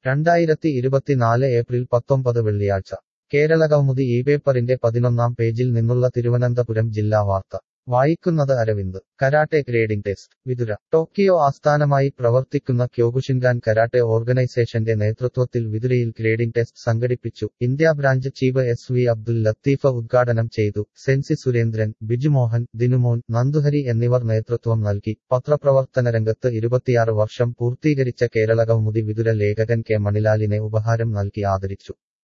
രണ്ടായിരത്തി ഇരുപത്തിനാല് ഏപ്രിൽ പത്തൊമ്പത് വെള്ളിയാഴ്ച കേരളകൗമുദി ഈ പേപ്പറിന്റെ പതിനൊന്നാം പേജിൽ നിന്നുള്ള തിരുവനന്തപുരം ജില്ലാ വാർത്ത വായിക്കുന്നത് Aravind karate grading test Vithura Tokyo ആസ്ഥാനമായി പ്രവർത്തിക്കുന്ന ക്യോകുഷിൻഗാൻ കരാട്ടെ ഓർഗനൈസേഷന്റെ നേതൃത്വത്തിൽ വിതുരയിൽ ഗ്രേഡിംഗ് ടെസ്റ്റ് സംഘടിപ്പിച്ചു India branch chief S V Abdul Latheef ഉദ്ഘാടനം ചെയ്തു സെൻസി സുരേന്ദ്രൻ ബിജുമോഹൻ ദിനുമോൻ നന്ദുഹരി എന്നിവർ നേതൃത്വം നൽകി പത്രപ്രവർത്തന രംഗത്ത് ഇരുപത്തിയാറ് വർഷം പൂർത്തീകരിച്ച കേരളകൗമുദി വിതുര ലേഖകൻ കെ മണിലാലിനെ ഉപഹാരം നൽകി ആദരിച്ചു